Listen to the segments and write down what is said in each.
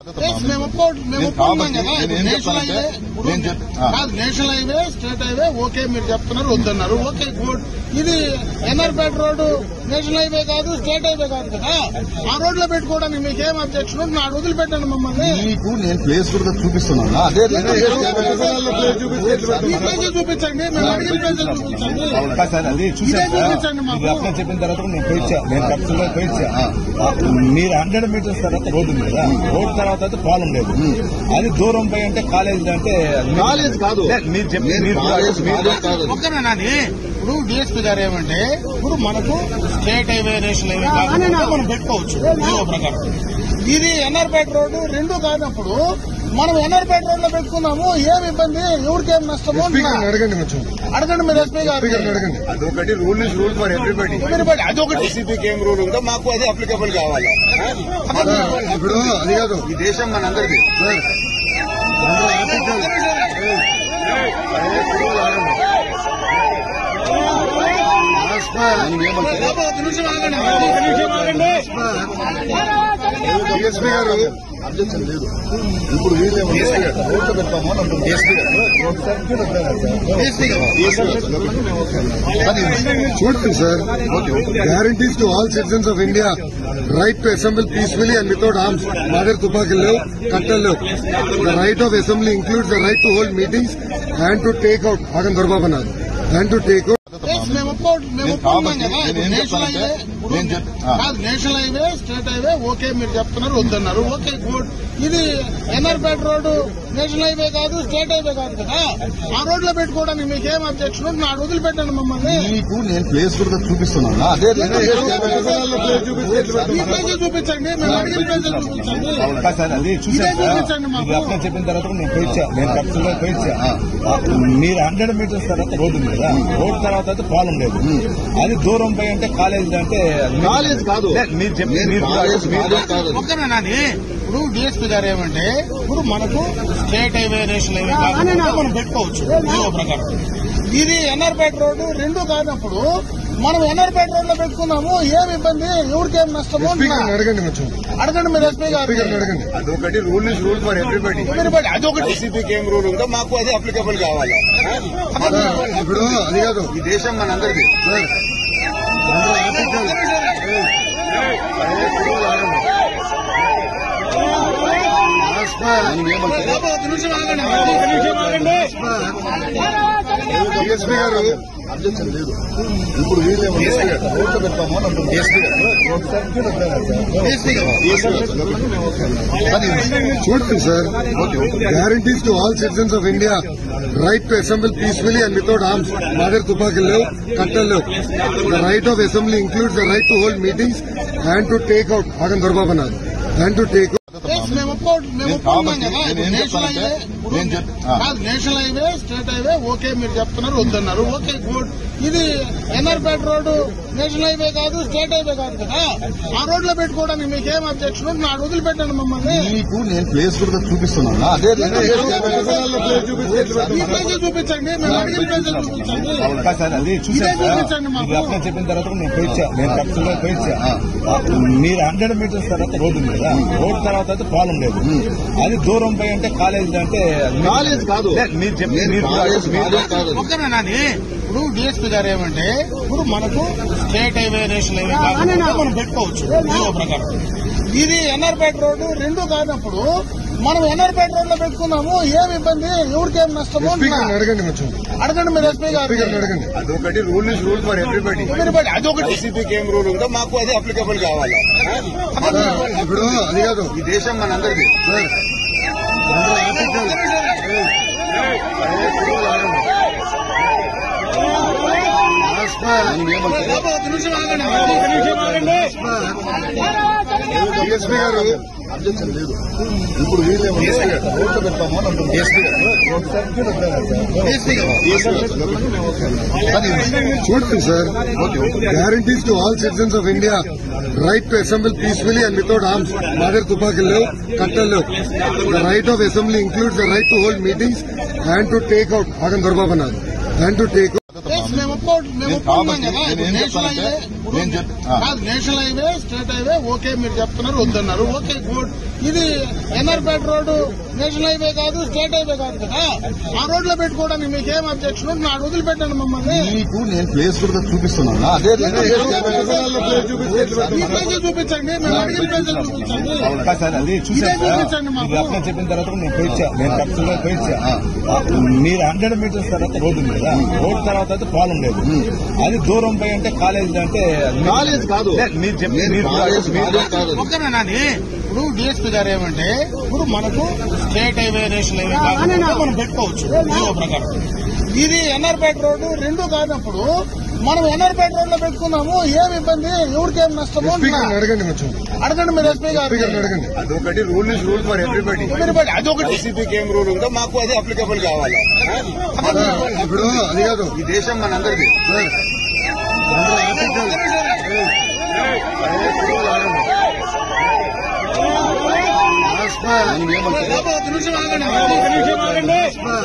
Yes, మేము ఒప్పుకో- మేము నేను ఒప్పుకున్నాం కాబట్టి కదా నేను ఏం నేషనల్ చెప్తానంటే, హైవే ఇప్పుడు నేను చెప్- ఆ. కాదు national highway state highway okay మీరు చెప్తున్నారు వద్దన్నారు ఓకే గుడ్ ఇది ఎన్ఆర్పేట రోడ్డు నేషనల్ హైవే కాదు స్టేట్ హైవే కాదు కదా ఆ రోడ్ లో పెట్టుకోవడానికి మీకు ఏం అబ్జెక్షన్ ఉంది? నాడు వదిలిపెట్టండి మమ్మల్ని నీకు నేను ప్లేస్ కూడా చూపిస్తున్నాను అదే ఈ ప్లేస్ చూపించండి మేము అడిగిన ప్లేస్ చూపించండి సార్ అది ఇదే చూసాను సార్ చూపించండి మాకు. ఇది అప్లై చెప్పిన తర్వాత నేను పోయిచ్చా నేను ఖచ్చితంగా పోయిచ్చా మీరు హండ్రెడ్ మీటర్స్ తర్వాత రోడ్డు ఉంది కదా రోడ్ తర్వాత అయితే ప్రాబ్లం లేదు అది దూరం పోయి అంటే కాలేజ్ అంటే మీరు- కాలేజ్ కాదు. లే, మీరు చెప్పి నేను మీరు కాలేజ్ కాదే కాదు ఒక్కనేనాని ఇప్పుడు డిఎస్పీ గారు ఏమంటే ఇప్పుడు మనకు స్టేట్ హైవే నేషనల్ హైవే కాకుండా మనం పెట్టుకోవచ్చు జీవో ప్రకారం ఇది ఎన్ఆర్పేట రోడ్డు రెండు కానప్పుడు మనం ఎన్ఆర్పేట రోడ్ లో పెట్టుకున్నాము ఏం ఇబ్బంది ఎవరికేం నష్టము అంటున్నా. అడగండి కొంచెం అడగండి మీరు ఎస్పీ గారు అడగండి అదొకటి rule is rule for everybody Everybody, అదొకటి వైసీపీకి ఏం రూల్ ఉందో మాకు అది అప్లికబుల్ కావాలి ఇప్పుడు అది కాదు ఈ దేశం మనందరిది సార్ అందులో ఆర్టికల్ బాబు, ఒక నిమిషం ఆగండి ఒక నిమిషం ఆగండి డిఎస్పీ గారు అబ్జెక్షన్ లేదు ఇప్పుడు వీళ్ళేమో రోడ్డు పెడతాము అని అంటున్నారు చూడండి sir guarantees to all citizens of India right to assembly peacefully and without arms మా దగ్గర తుపాకీలు లేవు కట్టలు లేవు the right of assembly includes the right to hold meetings and to take out ఆగన్ దొరబాబు అన్నారు and to take out Yes, మేము ఒప్పుకో- మేము నేను ఒప్పుకున్నాం కాబట్టి కదా నేను ఏం నేషనల్ చెప్తానంటే, హైవే ఇప్పుడు నేను చెప్- ఆ. కాదు national highway state highway okay మీరు చెప్తున్నారు వద్దన్నారు ఓకే గుడ్ ఇది ఎన్ఆర్పేట రోడ్డు నేషనల్ హైవే కాదు స్టేట్ హైవే కాదు కదా ఆ రోడ్ లో పెట్టుకోవడానికి మీకు ఏం అబ్జెక్షన్ ఉంది? నాడు వదిలిపెట్టండి మమ్మల్ని నీకు నేను ప్లేస్ కూడా చూపిస్తున్నాను అదే ఈ ప్లేస్ చూపించండి మేము అడిగిన ప్లేస్ చూపించండి సార్ అది ఇదే చూసాను సార్ చూపించండి మాకు. ఇది అప్లై చెప్పిన తర్వాత నేను పోయిచ్చా నేను ఖచ్చితంగా పోయిచ్చా మీరు హండ్రెడ్ మీటర్స్ తర్వాత రోడ్డు ఉంది కదా రోడ్ తర్వాత అయితే ప్రాబ్లం లేదు అది దూరం పోయి అంటే కాలేజ్ అంటే కాలేజ్ కాదు. లే, మీరు చెప్పి నేను మీరు- కాలేజ్ కాదే కాదు ఒక్కనేనాని ఇప్పుడు డిఎస్పీ గారు ఏమంటే ఇప్పుడు మనకు స్టేట్ హైవే నేషనల్ హైవే కాకుండా మనం పెట్టుకోవచ్చు జీవో ప్రకారం ఇది ఎన్ఆర్పేట రోడ్డు రెండు కానప్పుడు మనం ఎన్ఆర్పేట రోడ్ లో పెట్టుకున్నాము ఏం ఇబ్బంది ఎవరికేం నష్టము అంటున్నా. అడగండి కొంచెం అడగండి మీరు ఎస్పీ గారు అడగండి అదొకటి rule is rule for everybody Everybody, అదొకటి వైసీపీకి ఏం రూల్ ఉందో మాకు అది అప్లికబుల్ కావాలి ఇప్పుడు అది కాదు ఈ దేశం మనందరిది సార్ అందులో ఆర్టికల్ బాబు, ఒక నిమిషం ఆగండి ఒక నిమిషం ఆగండి డిఎస్పీ గారు అబ్జెక్షన్ లేదు ఇప్పుడు వీళ్ళేమో రోడ్డు పెడతాము అని అంటున్నారు చూడండి sir guarantees to all citizens of India right to assembly peacefully and without arms మా దగ్గర తుపాకీలు లేవు కట్టలు లేవు the right of assembly includes the right to hold meetings and to take out ఆగన్ దొరబాబు అన్నారు అండ్ టు టేక్ Yes, మేము ఒప్పుకో- మేము నేను ఒప్పుకున్నాం కాబట్టి కదా నేను ఏం నేషనల్ చెప్తానంటే, హైవే ఇప్పుడు నేను చెప్- ఆ. కాదు national highway state highway okay మీరు చెప్తున్నారు వద్దన్నారు ఓకే గుడ్ ఇది ఎన్ఆర్పేట రోడ్డు నేషనల్ హైవే కాదు స్టేట్ హైవే కాదు కదా ఆ రోడ్ లో పెట్టుకోవడానికి మీకు ఏం అబ్జెక్షన్ ఉంది? నాడు వదిలిపెట్టండి మమ్మల్ని నీకు నేను ప్లేస్ కూడా చూపిస్తున్నాను అదే ఈ ప్లేస్ చూపించండి మేము అడిగిన ప్లేస్ చూపించండి సార్ అది ఇదే చూసాను సార్ చూపించండి మాకు. ఇది అప్లై చెప్పిన తర్వాత నేను పోయిచ్చా నేను ఖచ్చితంగా పోయిచ్చా మీరు హండ్రెడ్ మీటర్స్ తర్వాత రోడ్డు ఉంది కదా రోడ్ తర్వాత అయితే ప్రాబ్లం లేదు అది దూరం పోయి అంటే కాలేజ్ అంటే కాలేజ్ కాదు. లే, మీరు చెప్పి నేను మీరు- కాలేజ్ కాదే కాదు ఒక్కనేనాని ఇప్పుడు డిఎస్పీ గారు ఏమంటే ఇప్పుడు మనకు స్టేట్ హైవే నేషనల్ హైవే కాకుండా మనం పెట్టుకోవచ్చు జీవో ప్రకారం ఇది ఎన్ఆర్పేట రోడ్డు రెండు కానప్పుడు మనం ఎన్ఆర్పేట రోడ్ లో పెట్టుకున్నాము ఏం ఇబ్బంది ఎవరికేం నష్టము అంటున్నా. అడగండి కొంచెం అడగండి మీరు ఎస్పీ గారు అడగండి అదొకటి rule is rule for everybody Everybody, అదొకటి వైసీపీకి ఏం రూల్ ఉందో మాకు అది అప్లికబుల్ కావాలి ఇప్పుడు అది కాదు ఈ దేశం మనందరిది సార్ అందులో ఆర్టికల్ బాబు, ఒక నిమిషం ఆగండి ఒక నిమిషం ఆగండి డిఎస్పీ గారు అబ్జెక్షన్ లేదు ఇప్పుడు వీళ్ళేమో రోడ్డు పెడతాము అని అంటున్నారు చూడండి sir guarantees to all citizens of India right to assembly peacefully and without arms మా దగ్గర తుపాకీలు లేవు కట్టలు లేవు the right of assembly includes the right to hold meetings and to take out ఆగన్ దొరబాబు అన్నారు అండ్ టు టేక్ Yes, మేము ఒప్పుకో- మేము నేను ఒప్పుకున్నాం కాబట్టి కదా నేను ఏం నేషనల్ చెప్తానంటే, హైవే ఇప్పుడు నేను చెప్- ఆ. కాదు national highway state highway okay మీరు చెప్తున్నారు వద్దన్నారు ఓకే గుడ్ ఇది ఎన్ఆర్పేట రోడ్డు నేషనల్ హైవే కాదు స్టేట్ హైవే కాదు కదా ఆ రోడ్ లో పెట్టుకోవడానికి మీకు ఏం అబ్జెక్షన్ ఉంది? నాకు వదిలిపెట్టండి మమ్మల్ని మీకు నేను ప్లేస్ కూడా చూపిస్తున్నాను అదే రేటు ఈ ప్లేసులు చూపించండి మేము అడిగిన ప్లేసులు చూపించండి కాదు సార్ అది చూసాను ఇదే సార్. చూపించండి మాకు. ఇది అప్లై చెప్పిన తర్వాత కూడా నేను పోయిచ్చా నేను పర్సనల్ గా పోయిచ్చా మీరు హండ్రెడ్ మీటర్స్ తర్వాత రోడ్డు ఉంది కదా రోడ్ తర్వాత అయితే ప్రాబ్లం లేదు అది దూరం పోయి అంటే కాలేజ్ అంటే అది మీరు- కాలేజ్ కాదు. లేదు, మీరు చెప్పి నేను మీరు కాలేజ్ మీరు- కాదు కాదు ఒక్కనే నాని ఇప్పుడు డిఎస్పీ గారు ఏమంటే ఇప్పుడు మనకు స్టేట్ హైవే నేషనల్ హైవే కాకుండా మనం పెట్టుకోవచ్చు జీవో ప్రకారం ఇది ఎన్ఆర్పేట రోడ్డు రెండు కానప్పుడు మనం ఎన్ఆర్పేట రోడ్ లో పెట్టుకున్నాము ఏమి ఇబ్బంది ఎవరికేం నష్టము ఎస్పీ గారిని అడగండి కొంచెం అడగండి మీరు ఎస్పీ గారు ఎస్పీ గారిని అడగండి అదొకటి rule is rule for everybody Everybody, అదొకటి వైసీపీకి ఏం రూల్ ఉందో మాకు అది అప్లికబుల్ కావాలి సార్, ఇప్పుడు అది కాదు ఈ దేశం మనందరిది సార్ అందరూ ఆఫీసర్ నేను ఏమంటాను బాబు, ఒక నిమిషం ఆగండి ఒక నిమిషం ఆగండి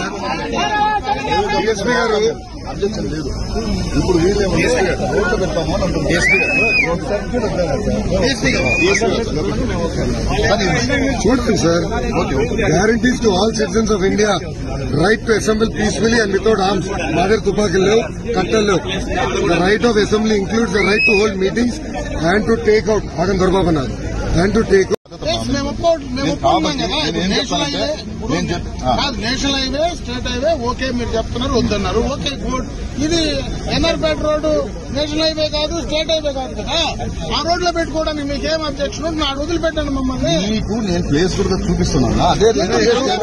డిఎస్పీ గారు అబ్జెక్షన్ లేదు ఇప్పుడు వీళ్ళేమో రోడ్డు పెడతాము అని అంటుంది డిఎస్పీ చూడండి sir guarantees to all citizens of India right to assembly peacefully and without arms మా దగ్గర తుపాకీలు లేవు కట్టలు లేవు the right of assembly includes the right to hold meetings and to take out ఆగం దొరబాబు అన్నారు అండ్ టు టేక్ Yes, మేము ఒప్పుకో- మేము నేను ఒప్పుకున్నాం కాబట్టి కదా నేను ఏం నేషనల్ చెప్తానంటే, హైవే ఇప్పుడు నేను చెప్- ఆ. కాదు national highway state highway okay మీరు చెప్తున్నారు వద్దన్నారు ఓకే గుడ్ ఇది ఎన్ఆర్పేట రోడ్డు నేషనల్ హైవే కాదు స్టేట్ హైవే కాదు కదా ఆ రోడ్ లో పెట్టుకోవడానికి మీకు ఏం అబ్జెక్షన్ ఉంది? నాకు వదిలిపెట్టండి మమ్మల్ని మీకు నేను ప్లేస్ కూడా చూపిస్తున్నాను అదే రేటు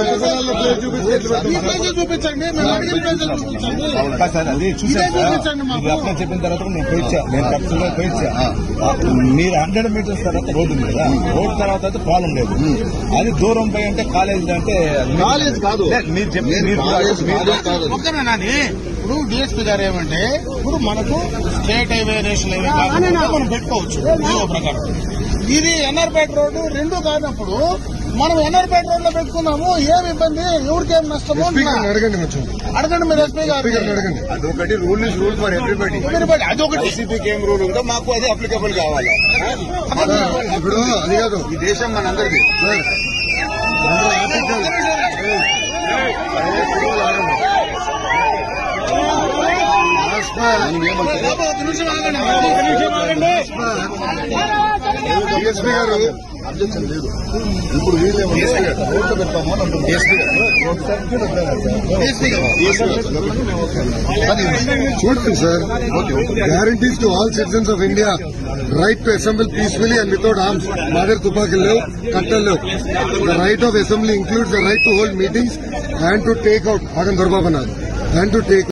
ఈ ప్లేసులు చూపించండి మేము అడిగిన ప్లేసులు చూపించండి కాదు సార్ అది చూసాను ఇదే సార్. చూపించండి మాకు. ఇది అప్లై చెప్పిన తర్వాత కూడా నేను పోయిచ్చా నేను పర్సనల్ గా పోయిచ్చా మీరు హండ్రెడ్ మీటర్స్ తర్వాత రోడ్డు ఉంది కదా రోడ్ తర్వాత అయితే ప్రాబ్లం లేదు అది దూరం పోయి అంటే కాలేజ్ అంటే అది మీరు- కాలేజ్ కాదు. లేదు, మీరు చెప్పి నేను మీరు- కాలేజ్ మీరు- కాదు కాదు ఒక్కనే నాని ఇప్పుడు డిఎస్పీ గారు ఏమంటే ఇప్పుడు మనకు స్టేట్ హైవే నేషనల్ హైవే కాకుండా మనం పెట్టుకోవచ్చు జీవో ప్రకారం ఇది ఎన్ఆర్పేట రోడ్డు రెండు కానప్పుడు మనం ఎన్ఆర్పేట రోడ్ లో పెట్టుకున్నాము ఏమి ఇబ్బంది ఎవరికేం నష్టము ఎస్పీ గారిని అడగండి కొంచెం అడగండి మీరు ఎస్పీ గారు ఎస్పీ గారిని అడగండి అదొకటి rule is rule for everybody Everybody, అదొకటి వైసీపీకి ఏం రూల్ ఉందో మాకు అది అప్లికబుల్ కావాలి సార్, ఇప్పుడు అది కాదు ఈ దేశం మనందరిది సార్ అందరూ ఆఫీసర్ నేను ఏమంటాను బాబు, ఒక నిమిషం ఆగండి ఒక నిమిషం ఆగండి డిఎస్పీ గారు అబ్జెక్షన్ లేదు ఇప్పుడు వీళ్ళేమో రోడ్డు పెడతాము అని అంటుంది డిఎస్పీ చూడండి sir guarantees to all citizens of India right to assembly peacefully and without arms మా దగ్గర తుపాకీలు లేవు కట్టలు లేవు the right of assembly includes the right to hold meetings and to take out ఆగం దొరబాబు అన్నారు అండ్ టు టేక్